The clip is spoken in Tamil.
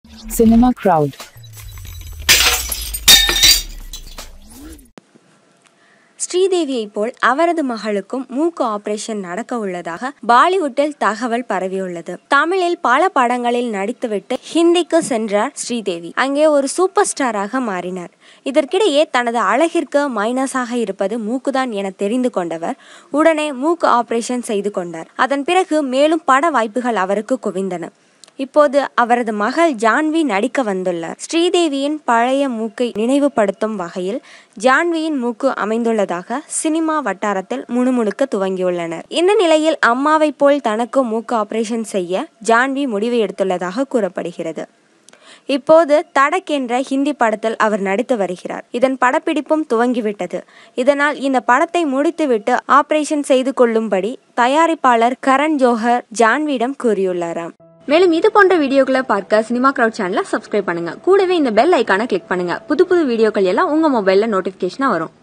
Cinema Crowd. ஸ்ரீதேவியைப் போல் அவரது மகளுக்கும் மூக்கு ஆபரேஷன் நடக்க உள்ளதாக பாலிவுட்டில் தகவல் பரவியுள்ளது தமிழில் பல படங்களில் நடித்துவிட்டு ஹிந்திக்கு சென்றார் ஸ்ரீதேவி அங்கே ஒரு சூப்பர் ஸ்டாராக மாறினார் இதற்கிடையே தனது அழகிற்கு மைனஸாக இருப்பது மூக்குதான் என தெரிந்து கொண்டவர் உடனே மூக்கு ஆபரேஷன் செய்து கொண்டார் அதன் பிறகு மேலும் பட வாய்ப்புகள் அவருக்கு குவிந்தன இப்போது அவரது மகள் ஜான்வி நடிக்க வந்துள்ளார் ஸ்ரீதேவியின் பழைய மூக்கை நினைவுபடுத்தும் வகையில் ஜான்வியின் மூக்கு அமைந்துள்ளதாக சினிமா வட்டாரத்தில் முணுமுணுக்க துவங்கியுள்ளனர் இந்த நிலையில் அம்மாவைப் போல் தனக்கு மூக்கு ஆபரேஷன் செய்ய ஜான்வி முடிவு எடுத்துள்ளதாக கூறப்படுகிறது இப்போது தடக் என்ற ஹிந்தி படத்தில் அவர் நடித்து வருகிறார் இதன் படப்பிடிப்பும் துவங்கிவிட்டது இதனால் இந்த படத்தை முடித்துவிட்டு ஆபரேஷன் செய்து கொள்ளும்படி தயாரிப்பாளர் கரண் ஜோஹர் ஜான்வியிடம் கூறியுள்ளாராம் மேலும் இது போன்ற வீடியோக்களை பார்க்க சினிமா கிரவுட் சேனலை சப்ஸ்கிரைப் பண்ணுங்க கூடவே இந்த பெல் ஐக்கானை கிளிக் பண்ணுங்க புது புது வீடியோக்கள் எல்லாம் உங்க மொபைல்ல நோட்டிபிகேஷனா வரும்